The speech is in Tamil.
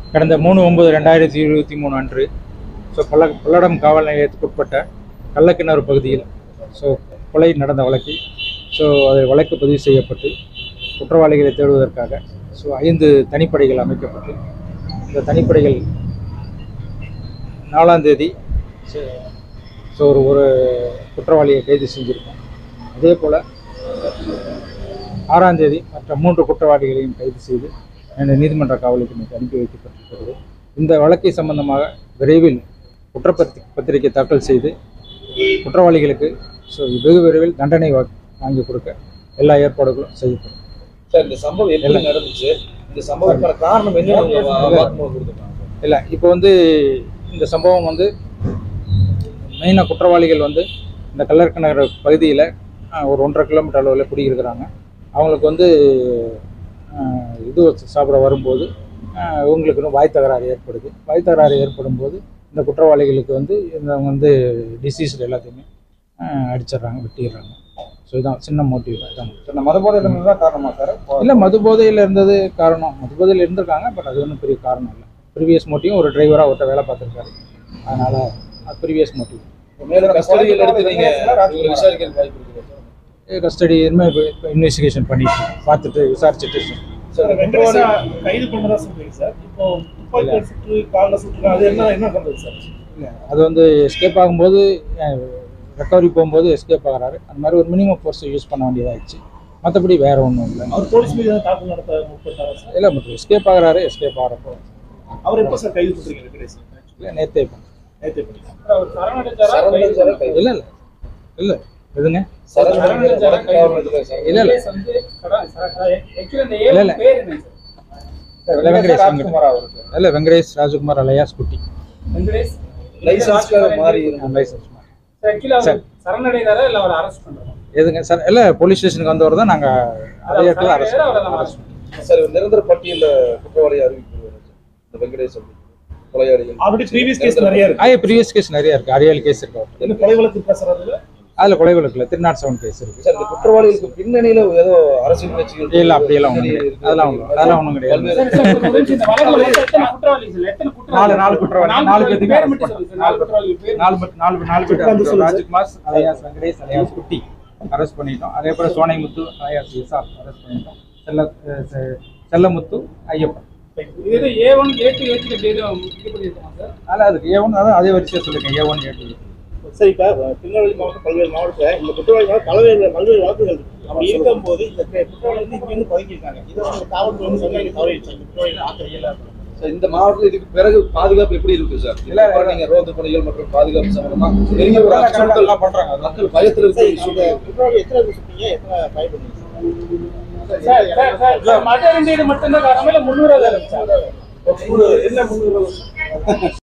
கடந்த மூணு ஒன்பது ரெண்டாயிரத்தி இருபத்தி மூணு அன்று ஸோ பல்ல பல்லடம் காவல் நிலையத்துக்குட்பட்ட கள்ளக்கிணறு பகுதியில் ஸோ கொலை நடந்த வழக்கில் ஸோ அது வழக்கு பதிவு செய்யப்பட்டு குற்றவாளிகளை தேடுவதற்காக ஸோ ஐந்து தனிப்படைகள் அமைக்கப்பட்டு இந்த தனிப்படைகள் நாலாம் தேதி ஸோ ஒரு ஒரு குற்றவாளியை கைது செஞ்சுருக்கோம் அதே போல் ஆறாம் தேதி மற்ற மூன்று குற்றவாளிகளையும் கைது செய்து இந்த நீதிமன்ற காவலுக்கு இன்னைக்கு அனுப்பி வைக்கப்பட்டிருக்கிறது இந்த வழக்கை சம்பந்தமாக விரைவில் குற்றப்பத்தி பத்திரிகை தாக்கல் செய்து குற்றவாளிகளுக்கு ஸோ வெகு விரைவில் தண்டனை வா- வாங்கி கொடுக்க எல்லா ஏற்பாடுகளும் செய்யப்படும் சார் இந்த சம்பவம் எப்படி நடந்துச்சு இந்த சம்பவத்துக்கான காரணம் என்ன உங்க வா- வாக்குமூலம் கொடுத்துருக்காங்க இல்லை இப்போ வந்து இந்த சம்பவம் வந்து மெயினாக குற்றவாளிகள் வந்து இந்த கல்லர்கிணறு பகுதியில் ஒரு ஒன்றரை கிலோமீட்டர் அளவில் குடியிருக்கிறாங்க அவங்களுக்கு வந்து ஆஹ், இது வச்சு சாப்பிட வரும்போது ஆஹ், இவங்களுக்கு வந்து வாய் தகராறு ஏற்படுது வாய் தகராறு ஏற்படும் போது இந்த குற்றவாளிகளுக்கு வந்து இவங்க வந்து டிசீஸ் எல்லாத்தையுமே ஆஹ், அடிச்சிடுறாங்க வெட்டிடுறாங்க ஸோ இதான் சின்ன மோட்டிவ் தான் இந்த மத போதையில தான் காரணமா சார் இல்லை மது போதையில் இருந்தது காரணம் மது போதையில் இருந்திருக்காங்க பட் அது ஒன்றும் பெரிய காரணம் இல்லை ப்ரீவியஸ் மோட்டிவ் ஒரு டிரைவராக ஒருத்தர் வேலை பார்த்துருக்காரு அதனால் ப்ரீவியஸ் மோட்டிவ் மேலும் கஸ்டடியில் எடுத்து நீங்க இவங்களை விசாரிக்க வாய்ப்பு இருக்கு கஸ்டடி இனிமேல் இப்போ இன்வெஸ்டிகேஷன் பண்ணிட்டு பார்த்துட்டு விசாரிச்சுட்டு சார் வெங்கடேஷா கைது பண்றதா சொல்றீங்க சார் இப்போ துப்பாக்கி சுற்று காலில் சுற்று அது என்ன என்ன பண்றது சார் இல்லை அது வந்து எஸ்கேப் ஆகும்போது ரெக்கவரி போகும்போது எஸ்கேப் ஆகுறாரு அந்த மாதிரி ஒரு மினிமம் ஃபோர்ஸ் யூஸ் பண்ண வேண்டியதாகிடுச்சு மற்றபடி வேறு ஒன்றும் இல்லை அவர் போலீஸ் மீது ஏதாவது தாக்குதல் நடத்த முற்பட்டாரா சார் இல்லை மட்டும் எஸ்கேப் ஆகுறாரு எஸ்கேப் ஆகிறப்போ அவர் எப்போ சார் கைது பண்றீங்க வெங்கடேஷ் இல்லை நேற்றே நேற்று பண்ணி அவர் சரணடைஞ்சாரா? சரவணன் சார் கைது இல்லை இல்லை இல்லை எதுங்க சரவணன் சார் காவல்துறை சார் இல்லை இல்லை வெங்கடேஷ் வந்து கடன் சர- actually இந்த இல்ல, ஏழு இல்ல. பேர் என்ன சார்? இல்லை வெங்கடேஷ் ராஜ்குமார் அவரு சார் இல்லை வெங்கடேஷ் ராஜகுமார் அலையாஸ் குட்டி வெங்கடேஷ் லைசன்ஸ்க்காக மாறி இருந்தாங்க லைசன்ஸ் சார், actually அவர் சார். சரணடைந்தாரா இல்ல அவர் அரெஸ்ட் பண்றோம் எதுங்க சார் இல்லை போலீஸ் ஸ்டேஷனுக்கு வந்தவர் தான் நாங்கள் அதே இடத்துல அரெஸ்ட் அரெஸ்ட் சார் இவர் நிரந்தர பட்டியல குற்றவாளியை அறிவிக்கிறார் இந்த வெங்கடேஷ் அப்படி கொலையாளிகள் ஆல்ரெடி ப்ரீவியஸ் கேஸ் நிறைய இருக்கு ஆயே ப்ரீவியஸ் கேஸ் நிறைய இருக்கு அரியல் கேஸ் இருக்கு அவருக்கு. என்ன கொலை வழக்கு பேசுறது அதில் கொலை வழக்கில் த்ரீ நாட் செவன் கேஸ் இருக்கு சார் இந்த குற்றவாளிகளுக்கு பின்னணியில ஏதோ அரசியல் கட்சிகள் இல்லை அப்படியெல்லாம் ஒன்றும் கிடையாது அதெல்லாம் ஒன்றும் அதெல்லாம் ஒன்றும் கிடையாது பல்வேறு சார், சார், ஒரு நிமிஷம் இந்த வழக்குல மொத்தம் எத்தனை குற்றவாளிகள் சார்? எத்தனை குற்றவாளிகள்? நாலு நாலு குற்றவாளி நாலு நாலு பேருக்கு பேர் மட்டும் சொல்லுங்க சார். நாலு குற்றவாளிகள் பேர் நாலு பேர் நாலு பேர் நாலு பேர் உட்கார்ந்து arrest சொல்லுங்க. ராஜ்குமார் அலையாஸ் வெங்கடேஷ் அலையாஸ் குட்டி அரெஸ்ட் பண்ணிட்டோம் அதே போல் சோனைமுத்து அலையாஸ் இசாப் அரெஸ்ட் பண்ணிட்டோம் செல்ல அஹ் செ- செல்லமுத்து ஐயப்பன் இது A1, A2, A3 அப்படி எதுவும் இது பண்ணியிருக்கோமா சார்? அதில் அதுக்கு ஏ ஒன் அதான் அதே வரிசையாக சொல்லிருக்கேன் ஏ ஒன் ஏ டூ சரி இப்ப திருநெல்வேலி மாவட்டம் பல்வேறு மாவட்டத்துல இந்த குற்றவாளி மேல பல்வேறு பல்வேறு வழக்குகள் இருக்கு அப்படி இருக்கும் போது இந்த குற்றவாளி வந்து இங்க வந்து பதுக்கியிருக்காங்க இதை வந்து காவல்துறை வந்து சொன்னாங்க தவறிடுச்சு இந்த குற்றவாளி ஆக்கிரமிக்கல சார் இந்த மாவட்டத்தில் இதுக்கு பிறகு பாதுகாப்பு எப்படி இருக்கு சார் இல்ல, அப்புறம் நீங்க ரோந்து பணிகள் மற்றும் பாதுகாப்பு சம்பந்தமா பெரிய ஒரு அச்சுறுத்தல் பண்றாங்க மக்கள் பயத்தில் சரி இருக்கிற அந்த சூழ்நிலை குற்றவாளி எத்தனை பேர் சுட்டீங்க எத்தனை பயப்படுறீங்க சார், சார், சார், சார், மத ரெண்டு இது மட்டும்தான் காரணமா இல்ல முன்னூறு என்ன முன்னூறு